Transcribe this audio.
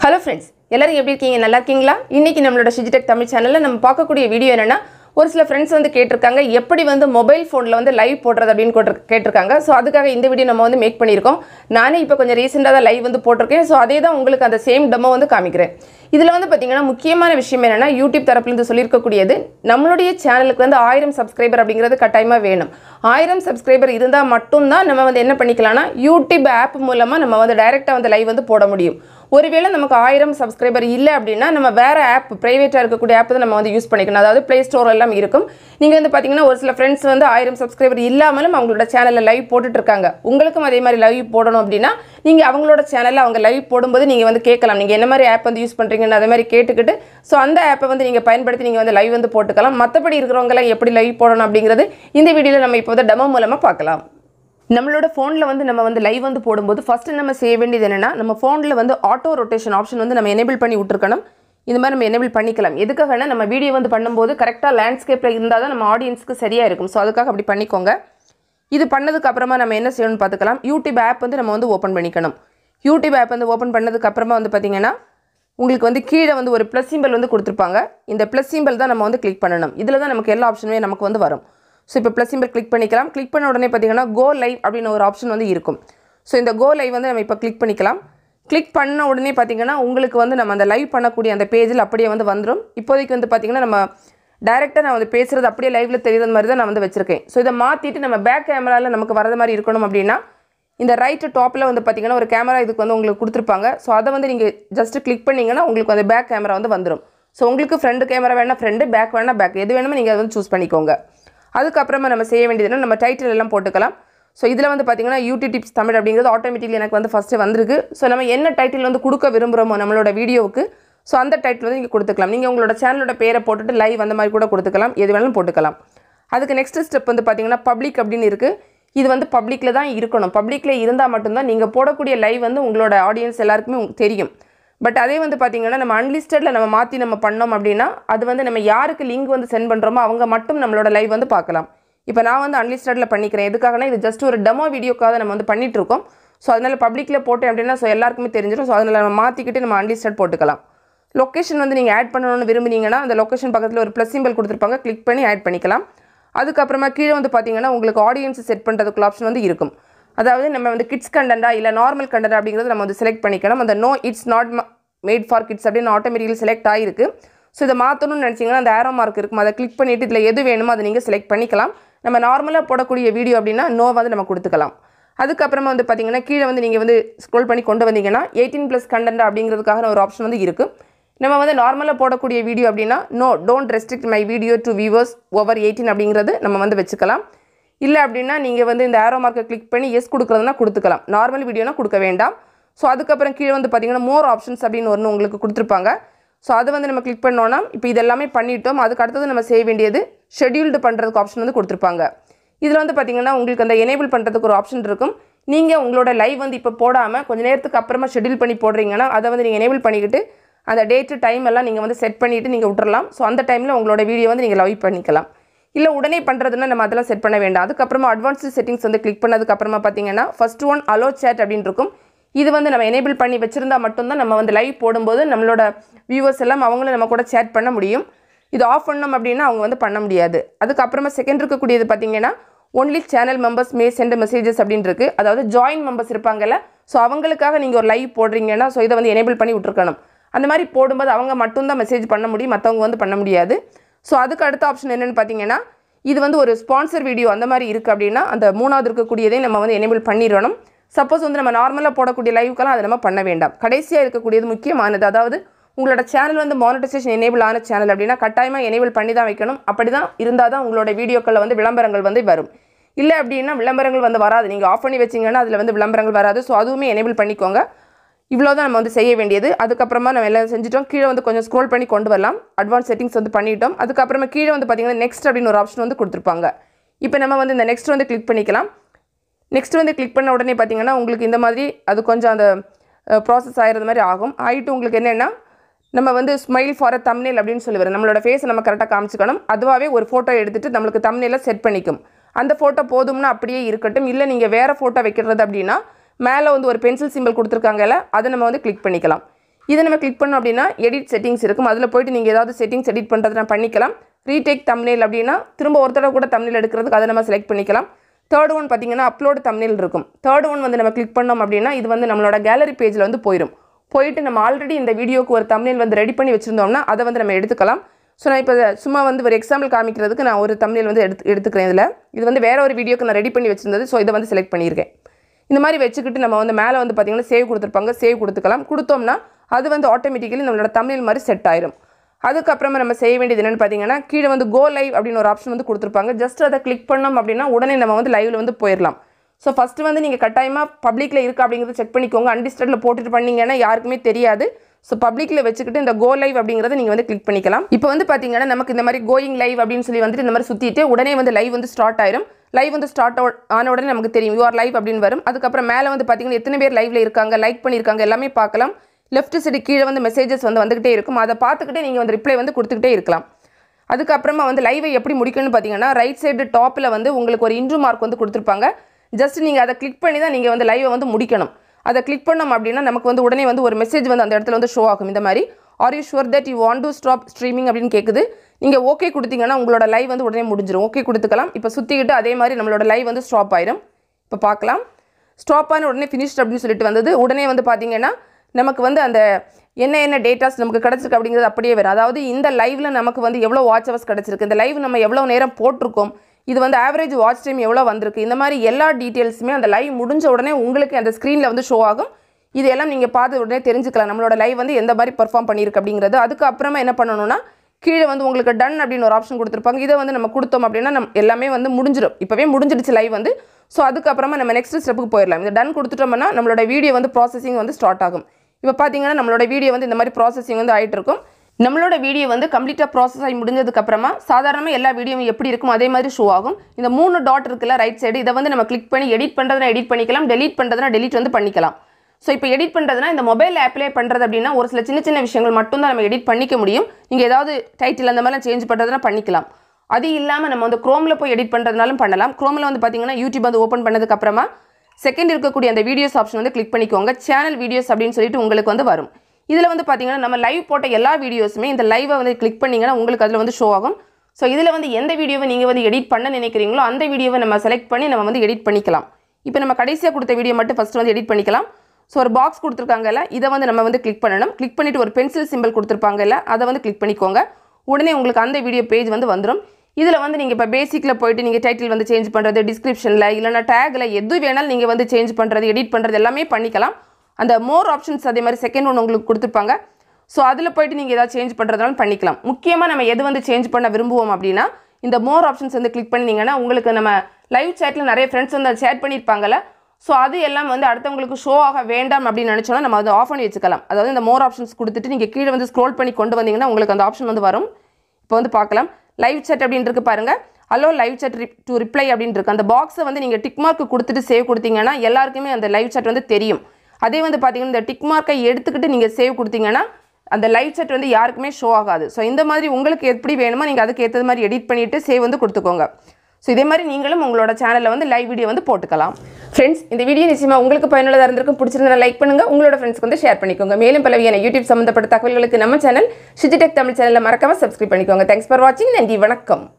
hello friends எல்லாரும் எப்படி இருக்கீங்க நல்லா இருக்கீங்களா இன்னைக்கு நம்மளோட டிஜிடெக் தமிழ் சேனலில் நம்ம பார்க்கக்கூடிய வீடியோ என்னன்னா ஒரு சில ஃப்ரெண்ட்ஸ் வந்து கேட்டிருக்காங்க எப்படி வந்து மொபைல் ஃபோனில் வந்து லைவ் போடுறது அப்படின்னு போட்டு கேட்டிருக்காங்க ஸோ அதுக்காக இந்த வீடியோ நம்ம வந்து மேக் பண்ணியிருக்கோம் நானே இப்போ கொஞ்சம் ரீசெண்டாக தான் லைவ் வந்து போட்டிருக்கேன் ஸோ அதே தான் உங்களுக்கு அந்த சேம் டெமோ வந்து காமிக்கிறேன் இதில் வந்து பார்த்தீங்கன்னா முக்கியமான விஷயம் என்னென்னா யூடியூப் தரப்புலேருந்து சொல்லியிருக்கக்கூடியது நம்மளுடைய சேனலுக்கு வந்து ஆயிரம் சப்ஸ்கிரைபர் அப்படிங்கிறது கட்டாயமாக வேணும் ஆயிரம் சப்ஸ்கிரைபர் இருந்தால் மட்டும்தான் நம்ம வந்து என்ன பண்ணிக்கலாம்னா யூடியூப் ஆப் மூலமாக நம்ம வந்து டைரெக்டாக வந்து லைவ் வந்து போட முடியும் ஒருவேளை நமக்கு ஆயிரம் சப்ஸ்கிரைபர் இல்லை அப்படின்னா நம்ம வேறு ஆப் ப்ரைவேட்டாக இருக்கக்கூடிய ஆப் தான் நம்ம வந்து யூஸ் பண்ணிக்கணும் அதாவது ப்ளே ஸ்டோர் எல்லாம் இருக்கும் நீங்கள் வந்து பார்த்தீங்கன்னா ஒரு சில ஃப்ரெண்ட்ஸ் வந்து ஆயிரம் சப்ஸ்கிரைபர் இல்லாமலும் அவங்களோட சேனலில் லைவ் போட்டுட்டு இருக்காங்க உங்களுக்கும் அதே மாதிரி லைவ் போடணும் அப்படின்னா நீங்கள் அவங்களோட சேனலில் அவங்க லைவ் போடும்போது நீங்கள் வந்து கேட்கலாம் நீங்கள் என்ன மாதிரி ஆப் வந்து யூஸ் பண்ணுறீங்கன்னு அதே மாதிரி கேட்டுக்கிட்டு ஸோ அந்த ஆப்பை வந்து நீங்கள் பயன்படுத்தி நீங்கள் வந்து லைவ் வந்து போட்டுக்கலாம் மற்றபடி இருக்கிறவங்களாம் எப்படி லைவ் போடணும் அப்படிங்கிறது இந்த வீடியோவில் நம்ம இப்போ வந்து டெமோ மூலமாக பார்க்கலாம் நம்மளோட ஃபோனில் வந்து நம்ம வந்து லைவ் வந்து போடும்போது ஃபஸ்ட்டு நம்ம செய்ய வேண்டியது என்னென்னா நம்ம ஃபோனில் வந்து ஆட்டோ ரொட்டேஷன் ஆப்ஷன் வந்து நம்ம எனேபிள் பண்ணி விட்டுருக்கணும் இந்த மாதிரி நம்ம எனேபிள் பண்ணிக்கலாம் எதுக்காகனா நம்ம வீடியோ வந்து பண்ணும்போது கரெக்டாக லேண்ட்ஸ்கேப்பில் இருந்தால் தான் நம்ம ஆடியன்ஸ்க்கு சரியாக இருக்கும் ஸோ அதுக்காக அப்படி பண்ணிக்கோங்க இது பண்ணதுக்கு அப்புறமா நம்ம என்ன செய்யணும்னு பார்த்துக்கலாம் யூடியூப் ஆப் வந்து நம்ம வந்து ஓப்பன் பண்ணிக்கணும் யூடியூப் ஆப் வந்து ஓப்பன் பண்ணதுக்கு அப்புறமா வந்து பார்த்திங்கன்னா உங்களுக்கு வந்து கீழே வந்து ஒரு ப்ளஸ் சிம்பிள் வந்து கொடுத்துருப்பாங்க இந்த ப்ளஸ் சிம்பிள் தான் நம்ம வந்து கிளிக் பண்ணணும் இதில் தான் நமக்கு எல்லா ஆப்ஷனுமே நமக்கு வந்து வரும் ஸோ இப்போ ப்ளஸ் சிம்பிள் கிளிக் பண்ணிக்கலாம் கிளிக் பண்ண உடனே பார்த்தீங்கன்னா கோ லைவ் அப்படின்னு ஒரு ஆப்ஷன் வந்து இருக்கும் ஸோ இந்த கோ லைவ் வந்து நம்ம இப்போ கிளிக் பண்ணிக்கலாம் கிளிக் பண்ண உடனே பார்த்தீங்கன்னா உங்களுக்கு வந்து நம்ம அந்த லைவ் பண்ணக்கூடிய அந்த பேஜில் அப்படியே வந்து வந்துடும் இப்போதைக்கு வந்து பார்த்தீங்கன்னா நம்ம டேரெக்டாக நான் வந்து பேசுகிறது அப்படியே லைவில் தெரியுற மாதிரி தான் நான் வந்து வச்சுருக்கேன் ஸோ இதை மாற்றிட்டு நம்ம பேக் கேமராவில் நமக்கு வரது மாதிரி இருக்கணும் அப்படின்னா இந்த ரைட்டு டாப்பில் வந்து பார்த்தீங்கன்னா ஒரு கேமரா இதுக்கு வந்து உங்களுக்கு கொடுத்துருப்பாங்க ஸோ அதை வந்து நீங்கள் ஜஸ்ட்டு கிளிக் பண்ணிங்கன்னா உங்களுக்கு அந்த பேக் கேமரா வந்து வந்துடும் ஸோ உங்களுக்கு ஃப்ரண்ட் கேமரா வேணால் ஃப்ரண்ட் பேக் வேணால் பேக் எது வேணுமோ நீங்கள் அதை வந்து சூஸ் பண்ணிக்கோங்க அதுக்கப்புறமா நம்ம செய்ய வேண்டியதுன்னா நம்ம டைட்டில் எல்லாம் போட்டுக்கலாம் ஸோ இதில் வந்து பார்த்தீங்கன்னா யூடியூப் டிப்ஸ் தமிழ் அப்படிங்கிறது ஆட்டோமேட்டிக்லி எனக்கு வந்து ஃபஸ்ட்டு வந்திருக்கு ஸோ நம்ம என்ன டைட்டில் வந்து கொடுக்க விரும்புகிறோமோ நம்மளோட வீடியோவுக்கு ஸோ அந்த டைட்டில் வந்து நீங்கள் கொடுத்துக்கலாம் நீங்கள் உங்களோட சேனலோட பேரை போட்டுட்டு லைவ் அந்த மாதிரி கூட கொடுத்துக்கலாம் எது வேணாலும் போட்டுக்கலாம் அதுக்கு நெக்ஸ்ட் ஸ்டெப் வந்து பார்த்தீங்கன்னா பப்ளிக் அப்படின்னு இருக்குது இது வந்து பப்ளிக்கில் தான் இருக்கணும் பப்ளிக்கில் இருந்தால் மட்டும்தான் நீங்கள் போடக்கூடிய லைவ் வந்து உங்களோட ஆடியன்ஸ் எல்லாருக்குமே உங்களுக்கு தெரியும் பட் அதே வந்து பார்த்தீங்கன்னா நம்ம அன்லிஸ்டடில் நம்ம மாற்றி நம்ம பண்ணோம் அப்படின்னா அது வந்து நம்ம யாருக்கு லிங்க் வந்து சென்ட் பண்ணுறோமோ அவங்க மட்டும் நம்மளோட லைவ் வந்து பார்க்கலாம் இப்போ நான் வந்து அன்லிஸ்டடில் பண்ணிக்கிறேன் எதுக்காகனா இது ஜஸ்ட் ஒரு டெமோ வீடியோக்காக நம்ம வந்து பண்ணிட்டு இருக்கோம் ஸோ அதனால் பப்ளிக்கில் போட்டேன் அப்படின்னா ஸோ எல்லாருக்குமே தெரிஞ்சிடும் ஸோ அதில் நம்ம மாற்றிக்கிட்டு நம்ம அன்லிஸ்டட் போட்டுக்கலாம் லொக்கேஷன் வந்து நீங்கள் ஆட் பண்ணணும்னு விரும்புனீங்கன்னா அந்த லொக்கேஷன் பக்கத்தில் ஒரு ப்ளஸ் சிம்பிள் கொடுத்துருப்பாங்க கிளிக் பண்ணி ஆட் பண்ணிக்கலாம் அதுக்கப்புறமா கீழே வந்து பார்த்தீங்கன்னா உங்களுக்கு ஆடியன்ஸ் செட் பண்ணுறதுக்குள்ள ஆப்ஷன் வந்து இருக்கும் அதாவது நம்ம வந்து கிட்ஸ் கண்டென்ட்டா இல்லை நார்மல் கண்டென்ட் அப்படிங்கிறது நம்ம வந்து செலக்ட் பண்ணிக்கணும் அந்த no it's not made for kids அப்படின்னு ஆட்டோமேட்டிக்கலி செலக்ட் ஆகிருக்கு ஸோ இதை மாற்றணும்னு நினச்சிங்கன்னா அந்த ஆரோ மார்க் இருக்கும் அதை கிளிக் பண்ணிவிட்டு இதில் எது வேணுமோ அதை நீங்கள் செலக்ட் பண்ணிக்கலாம் நம்ம நார்மலாக போடக்கூடிய வீடியோ அப்படின்னா நோ வந்து நம்ம கொடுத்துக்கலாம் அதுக்கப்புறமா வந்து பார்த்தீங்கன்னா கீழே வந்து நீங்கள் வந்து ஸ்க்ரோல் பண்ணி கொண்டு வந்தீங்கன்னா எயிட்டீன் ப்ளஸ் கண்டென்ட் அப்படிங்கிறதுக்காக ஒரு ஆப்ஷன் வந்து இருக்குது நம்ம வந்து நார்மலாக போடக்கூடிய வீடியோ அப்படின்னா no don't restrict my video to viewers over eighteen அப்படிங்கிறது நம்ம வந்து வச்சுக்கலாம் இல்லை அப்படின்னா நீங்கள் வந்து இந்த ஆரோ மார்க்கை கிளிக் பண்ணி எஸ் கொடுக்குறதுனா கொடுத்துக்கலாம் நார்மல் வீடியோனா கொடுக்க வேண்டாம் ஸோ அதுக்கப்புறம் கீழே வந்து பார்த்தீங்கன்னா மோர் ஆப்ஷன்ஸ் அப்படின்னு ஒன்று உங்களுக்கு கொடுத்துருப்பாங்க ஸோ அதை வந்து நம்ம கிளிக் பண்ணோன்னா இப்போ இதெல்லாமே பண்ணிட்டோம் அதுக்கு அடுத்தது நம்ம செய்ய வேண்டியது ஷெட்யூல்டு பண்ணுறதுக்கு ஆப்ஷன் வந்து கொடுத்துருப்பாங்க இதில் வந்து பார்த்தீங்கன்னா உங்களுக்கு அந்த எனேபிள் பண்ணுறதுக்கு ஒரு ஆப்ஷன் இருக்கும் நீங்கள் உங்களோட லைவ் வந்து இப்போ போடாமல் கொஞ்சம் நேரத்துக்கு அப்புறமா ஷெட்யூல் பண்ணி போடுறீங்கன்னா அதை வந்து நீங்கள் எனேபிள் பண்ணிக்கிட்டு அந்த டேட்டு டைம் எல்லாம் நீங்கள் வந்து செட் பண்ணிவிட்டு நீங்கள் விட்டுறலாம் ஸோ அந்த டைமில் உங்களோட வீடியோ வந்து நீங்கள் லைவ் பண்ணிக்கலாம் இல்லை உடனே பண்ணுறதுன்னா நம்ம அதெல்லாம் செட் பண்ண வேண்டாம் அதுக்கப்புறமா அட்வான்ஸ்டு செட்டிங்ஸ் வந்து கிளிக் பண்ணதுக்கப்புறமா பார்த்தீங்கன்னா ஃபஸ்ட் ஒன் அலோ சேட் அப்படின்னு இருக்கும் இது வந்து நம்ம எனேபிள் பண்ணி வச்சுருந்தா மட்டும்தான் நம்ம வந்து லைவ் போடும்போது நம்மளோட வியூவர்ஸ் எல்லாம் அவங்களும் நம்ம கூட சேட் பண்ண முடியும் இது ஆஃப் பண்ணோம் அப்படின்னா அவங்க வந்து பண்ண முடியாது அதுக்கப்புறமா செகண்ட் இருக்கக்கூடியது பார்த்தீங்கன்னா only channel members may send messages அப்படின்னு இருக்குது அதாவது ஜாயின் மெம்பர்ஸ் இருப்பாங்கல்ல ஸோ அவங்களுக்காக நீங்கள் ஒரு லைவ் போடுறீங்கன்னா ஸோ இதை வந்து எனேபிள் பண்ணி விட்ருக்கணும் அந்த மாதிரி போடும்போது அவங்க மட்டும்தான் மெசேஜ் பண்ண முடியும் மற்றவங்க வந்து பண்ண முடியாது ஸோ அதுக்கு அடுத்த ஆப்ஷன் என்னென்னு பார்த்தீங்கன்னா இது வந்து ஒரு ஸ்பான்சர் வீடியோ அந்த மாதிரி இருக்குது அப்படின்னா அந்த மூணாவது இருக்கக்கூடியதை நம்ம வந்து எனேபிள் பண்ணிடணும் சப்போஸ் வந்து நம்ம நார்மலாக போடக்கூடிய லைவுக்கெல்லாம் அதை நம்ம பண்ண வேண்டாம் கடைசியாக இருக்கக்கூடியது முக்கியமானது அதாவது உங்களோட சேனல் வந்து மானிட்டைசேஷன் எனேபிள் ஆன சேனல் அப்படின்னா கட்டாயமாக எனேபிள் பண்ணி தான் வைக்கணும் அப்படி தான் இருந்தால் தான் உங்களோட வீடியோக்களில் வந்து விளம்பரங்கள் வந்து வரும் இல்லை அப்படின்னா விளம்பரங்கள் வந்து வராது நீங்கள் ஆஃப் பண்ணி வச்சிங்கன்னா அதில் வந்து விளம்பரங்கள் வராது ஸோ அதுவுமே எனேபிள் பண்ணிக்கோங்க இவ்வளோ தான் நம்ம வந்து செய்ய வேண்டியது அதுக்கப்புறமா நம்ம எல்லாம் செஞ்சுட்டோம் கீழே வந்து கொஞ்சம் ஸ்க்ரோல் பண்ணி கொண்டு வரலாம் அட்வான்ஸ் செட்டிங்ஸ் வந்து பண்ணிட்டோம் அதுக்கப்புறமா கீழே வந்து பார்த்தீங்கன்னா நெக்ஸ்ட் அப்படின்னு ஒரு ஆப்ஷன் வந்து கொடுத்துருப்பாங்க இப்போ நம்ம வந்து இந்த நெக்ஸ்ட் வந்து கிளிக் பண்ணிக்கலாம் நெக்ஸ்ட் வந்து கிளிக் பண்ண உடனே பார்த்தீங்கன்னா உங்களுக்கு இந்த மாதிரி அது கொஞ்சம் அந்த ப்ராசஸ் ஆகிறது மாதிரி ஆகும் ஆகிட்டு உங்களுக்கு என்னென்னா நம்ம வந்து ஸ்மைல் ஃபார் அ தம்னேல் அப்படின்னு சொல்லி வரும் நம்மளோட ஃபேஸை நம்ம கரெக்டாக காமிச்சிக்கணும் அதுவாகவே ஒரு ஃபோட்டோ எடுத்துகிட்டு நம்மளுக்கு தம்னேல செட் பண்ணிக்கும் அந்த ஃபோட்டோ போதும்னா அப்படியே இருக்கட்டும் இல்லை நீங்கள் வேறு ஃபோட்டோ வைக்கிறது அப்படின்னா மேலே வந்து ஒரு பென்சில் சிம்பிள் கொடுத்துருக்காங்கல்ல அதை நம்ம வந்து கிளிக் பண்ணிக்கலாம் இதை நம்ம கிளிக் பண்ணோம் அப்படின்னா எடிட் செட்டிங்ஸ் இருக்கும் அதில் போயிட்டு நீங்கள் ஏதாவது செட்டிங்ஸ் எடிட் பண்ணுறதுனா பண்ணிக்கலாம் ரீடேக் தம்னேல் அப்படின்னா திரும்ப ஒரு தடவை கூட தம்னேல் எடுக்கிறதுக்கு அதை நம்ம செலக்ட் பண்ணிக்கலாம் தேர்ட் ஒன் பார்த்தீங்கன்னா அப்லோட் தம்னேல் இருக்கும் தேர்ட் ஒன் வந்து நம்ம கிளிக் பண்ணோம் அப்படின்னா இது வந்து நம்மளோட கேலரி பேஜில் வந்து போயிடும் போயிட்டு நம்ம ஆல்ரெடி இந்த வீடியோக்கு ஒரு தம்னேல் வந்து ரெடி பண்ணி வச்சுருந்தோம்னா அதை வந்து நம்ம எடுத்துக்கலாம் ஸோ நான் இப்போ சும்மா வந்து ஒரு எக்ஸாம்பிள் காமிக்கிறதுக்கு நான் ஒரு தம்னேல் வந்து எடுத்து எடுத்துக்கிறேன் இதில் இது வந்து வேற ஒரு வீடியோக்கு நான் ரெடி பண்ணி வச்சிருந்தது ஸோ இதை வந்து செலக்ட் பண்ணியிருக்கேன் இந்த மாதிரி வச்சுக்கிட்டு நம்ம வந்து மேலே வந்து பார்த்தீங்கன்னா சேவ் கொடுத்துருப்பாங்க சேவ் கொடுத்துக்கலாம் கொடுத்தோம்னா அது வந்து ஆட்டோமேட்டிக்கலி நம்மளோட தமிழ் மாதிரி செட் ஆயிரும் அதுக்கப்புறமா நம்ம செய்ய வேண்டியது என்னென்னு பார்த்தீங்கன்னா கீழே வந்து கோ லைவ் அப்படின்னு ஒரு ஆப்ஷன் வந்து கொடுத்துருப்பாங்க ஜஸ்ட் அதை கிளிக் பண்ணோம் அப்படின்னா உடனே நம்ம வந்து லைவில் வந்து போயிடலாம் ஸோ ஃபஸ்ட்டு வந்து நீங்கள் கட்டாயமாக பப்ளிக்கில் இருக்கா அப்படிங்கிறத செக் பண்ணிக்கோங்க அன்டிஸ்டர்டில் போட்டுட்டு பண்ணீங்கன்னா யாருக்குமே தெரியாது ஸோ பப்ளிக்கில் வச்சுக்கிட்டு இந்த கோ லைவ் அப்படிங்கிறத நீங்கள் வந்து கிளிக் பண்ணிக்கலாம் இப்போ வந்து பார்த்தீங்கன்னா நமக்கு இந்த மாதிரி கோயிங் லைவ் அப்படின்னு சொல்லி வந்துட்டு இந்த மாதிரி சுற்றிட்டு உடனே வந்து லைவ் வந்து ஸ்டார்ட் ஆயிரும் லைவ் வந்து ஸ்டார்ட் ஆன உடனே நமக்கு தெரியும் யூஆர் லைவ் அப்படின்னு வரும் அதுக்கப்புறம் மேலே வந்து பார்த்தீங்கன்னா எத்தனை பேர் லைவ்ல இருக்காங்க லைக் பண்ணியிருக்காங்க எல்லாமே பார்க்கலாம் லெஃப்ட் சைடு கீழே வந்து மெசேஜஸ் வந்து வந்துகிட்டே இருக்கும் அதை பார்த்துக்கிட்டே நீங்கள் வந்து ரிப்ளை வந்து கொடுத்துக்கிட்டே இருக்கலாம் அதுக்கப்புறமா வந்து லைவை எப்படி முடிக்கணும்னு பார்த்தீங்கன்னா ரைட் சைடு டாப்பில் வந்து உங்களுக்கு ஒரு இன்ட்ரு மார்க் வந்து கொடுத்துருப்பாங்க ஜஸ்ட் நீங்கள் அதை கிளிக் பண்ணி தான் நீங்கள் வந்து லைவை வந்து முடிக்கணும் அதை கிளிக் பண்ணோம் அப்படின்னா நமக்கு வந்து உடனே வந்து ஒரு மெசேஜ் வந்து அந்த இடத்துல வந்து ஷோ ஆகும் இந்த மாதிரி are you sure that you want to stop streaming அப்படின்னு கேட்குது நீங்கள் ஓகே கொடுத்தீங்கன்னா உங்களோட லைவ் வந்து உடனே முடிஞ்சிடும் ஓகே கொடுத்துக்கலாம் இப்போ சுற்றிக்கிட்டு அதே மாதிரி நம்மளோட லைவ் வந்து ஸ்டாப் ஆயிரும் இப்போ பார்க்கலாம் ஸ்டாப் ஆன உடனே ஃபினிஷ்ட் அப்படின்னு சொல்லிட்டு வந்தது உடனே வந்து பார்த்தீங்கன்னா நமக்கு வந்து அந்த என்ன என்ன டேட்டாஸ் நமக்கு கிடச்சிருக்கு அப்படிங்கிறது அப்படியே வரும் அதாவது இந்த லைவில் நமக்கு வந்து எவ்வளோ வாட்ச் ஹவர்ஸ் கிடச்சிருக்கு இந்த லைவ் நம்ம எவ்வளோ நேரம் போட்டிருக்கோம் இது வந்து ஆவரேஜ் வாட்ச் டைம் எவ்வளோ வந்திருக்கு இந்த மாதிரி எல்லா டீட்டெயில்ஸுமே அந்த லைவ் முடிஞ்ச உடனே உங்களுக்கு அந்த ஸ்க்ரீனில் வந்து ஷோ ஆகும் இதெல்லாம் நீங்கள் பார்த்து உடனே தெரிஞ்சுக்கலாம் நம்மளோட லைவ் வந்து எந்த மாதிரி பெர்ஃபார்ம் பண்ணியிருக்கு அப்படிங்கிறது அதுக்கப்புறமா என்ன பண்ணணும்னா கீழே வந்து உங்களுக்கு டன் அப்படின்னு ஒரு ஆப்ஷன் கொடுத்துருப்பாங்க இதை வந்து நம்ம கொடுத்தோம் அப்படின்னா நம்ம எல்லாமே வந்து முடிஞ்சிடும் இப்போவே முடிஞ்சிடுச்சு லைவ் வந்து ஸோ அதுக்கப்புறமா நம்ம நெக்ஸ்ட் ஸ்டெப்புக்கு போயிடலாம் இந்த டன் கொடுத்துட்டோம்னா நம்மளோட வீடியோ வந்து ப்ராசஸிங் வந்து ஸ்டார்ட் ஆகும் இப்போ பார்த்தீங்கன்னா நம்மளோட வீடியோ வந்து இந்த மாதிரி ப்ராசஸிங் வந்து ஆகிட்டு இருக்கும் நம்மளோட வீடியோ வந்து கம்ப்ளீட்டாக ப்ராசஸ் ஆகி முடிஞ்சதுக்கு அப்புறமா சாதாரணமாக எல்லா வீடியோவும் எப்படி இருக்கும் அதே மாதிரி ஷோ ஆகும் இந்த மூணு டாட் இருக்குல்ல ரைட் சைடு இதை வந்து நம்ம கிளிக் பண்ணி எடிட் பண்ணுறதுனா எடிட் பண்ணிக்கலாம் டெலீட் பண்ணுறதுனா டெலீட் வந்து பண்ணிக்கலாம் ஸோ இப்போ எடிட் பண்ணுறதுனா இந்த மொபைல் ஆப்லேயே பண்ணுறது அப்படின்னா ஒரு சில சின்ன சின்ன விஷயங்கள் மட்டும் தான் நம்ம எடிட் பண்ணிக்க முடியும் நீங்கள் ஏதாவது டைட்டில் அந்த மாதிரிலாம் சேஞ்ச் பண்ணுறதுனா பண்ணிக்கலாம் அது இல்லாமல் நம்ம வந்து க்ரோமில் போய் எடிட் பண்ணுறதுனாலும் பண்ணலாம் க்ரோமில் வந்து பார்த்தீங்கன்னா யூடியூப் வந்து ஓப்பன் பண்ணதுக்கு அப்புறமா செகண்ட் இருக்கக்கூடிய அந்த வீடியோஸ் ஆப்ஷன் வந்து கிளிக் பண்ணிக்கோங்க சேனல் வீடியோஸ் அப்படின்னு சொல்லிட்டு உங்களுக்கு வந்து வரும் இதில் வந்து பார்த்தீங்கன்னா நம்ம லைவ் போட்ட எல்லா வீடியோஸுமே இந்த லைவை வந்து கிளிக் பண்ணிங்கன்னா உங்களுக்கு அதில் வந்து ஷோ ஆகும் ஸோ இதில் வந்து எந்த வீடியோவை நீங்கள் வந்து எடிட் பண்ண நினைக்கிறீங்களோ அந்த வீடியோவை நம்ம செலக்ட் பண்ணி நம்ம வந்து எடிட் பண்ணிக்கலாம் இப்போ நம்ம கடைசியாக கொடுத்த வீடியோ மட்டும் ஃபஸ்ட்டு வந்து எடிட் பண்ணிக்கலாம் ஸோ ஒரு பாக்ஸ் கொடுத்துருக்காங்கல்ல இதை வந்து நம்ம வந்து கிளிக் பண்ணணும் கிளிக் பண்ணிவிட்டு ஒரு பென்சில் சிம்பிள் கொடுத்துருப்பாங்கல்ல அதை வந்து கிளிக் பண்ணிக்கோங்க உடனே உங்களுக்கு அந்த வீடியோ பேஜ் வந்து வந்துடும் இதில் வந்து நீங்கள் இப்போ பேசிக்கில் போயிட்டு நீங்கள் டைட்டில் வந்து சேஞ்ச் பண்ணுறது டிஸ்கிரிப்ஷனில் இல்லைனா டேக்கில் எது வேணாலும் நீங்கள் வந்து சேஞ்ச் பண்ணுறது எடிட் பண்ணுறது எல்லாமே பண்ணிக்கலாம் அந்த மோர் ஆப்ஷன்ஸ் அதே மாதிரி செகண்ட் ஒன்று உங்களுக்கு கொடுத்துருப்பாங்க ஸோ அதில் போயிட்டு நீங்கள் ஏதாவது சேஞ்ச் பண்ணுறதாலும் பண்ணிக்கலாம் முக்கியமாக நம்ம எது வந்து சேஞ்ச் பண்ண விரும்புவோம் அப்படின்னா இந்த மோர் ஆப்ஷன்ஸ் வந்து கிளிக் பண்ணிங்கன்னா உங்களுக்கு நம்ம லைவ் சேட்டில் நிறைய ஃப்ரெண்ட்ஸ் வந்து அதை சேட் பண்ணியிருப்பாங்கல்ல ஸோ அது எல்லாம் வந்து அடுத்தவங்களுக்கு ஷோ ஆக வேண்டாம் அப்படின்னு நினச்சோன்னா நம்ம அதை ஆஃப் பண்ணி வச்சுக்கலாம் அதாவது இந்த மோர் ஆப்ஷன்ஸ் கொடுத்துட்டு நீங்கள் கீழே வந்து ஸ்க்ரோல் பண்ணி கொண்டு வந்தீங்கன்னா உங்களுக்கு அந்த ஆப்ஷன் வந்து வரும் இப்போ வந்து பார்க்கலாம் லைவ் chat அப்படின்னு இருக்கு பாருங்க hello live chat to reply அப்படின்னு இருக்கு அந்த பாக்ஸை வந்து நீங்கள் டிக் மார்க் கொடுத்துட்டு சேவ் கொடுத்தீங்கன்னா எல்லாருக்குமே அந்த லைவ் chat வந்து தெரியும் அதே வந்து பார்த்தீங்கன்னா இந்த டிக் மார்க்கை எடுத்துக்கிட்டு நீங்கள் சேவ் கொடுத்தீங்கன்னா அந்த லைவ் chat வந்து யாருக்குமே ஷோ ஆகாது ஸோ இந்த மாதிரி உங்களுக்கு எப்படி வேணுமோ நீங்கள் அதுக்கு ஏற்றது மாதிரி எடிட் பண்ணிவிட்டு சேவ் வந்து கொடுத்துக்கோங்க ஸோ இதே மாதிரி நீங்களும் உங்களோட சேனலில் வந்து லைவ் வீடியோ வந்து போட்டுக்கலாம் ஃப்ரெண்ட்ஸ் இந்த வீடியோ நிச்சயமாக உங்களுக்கு பயனுள்ளதாக இருந்திருக்கும் பிடிச்சிருந்தா லைக் பண்ணுங்க உங்களோட ஃப்ரெண்ட்ஸ்க்கு வந்து ஷேர் பண்ணிக்கோங்க மேலும் பலவியான யூடியூப் சம்மந்தப்பட்ட தகவல்களுக்கு நம்ம சேனல் ஷிஜிடெக் தமிழ் சேனலில் மறக்காம சப்ஸ்கிரைப் பண்ணிக்கோங்க தேங்க்ஸ் ஃபார் வாட்சிங் நன்றி வணக்கம்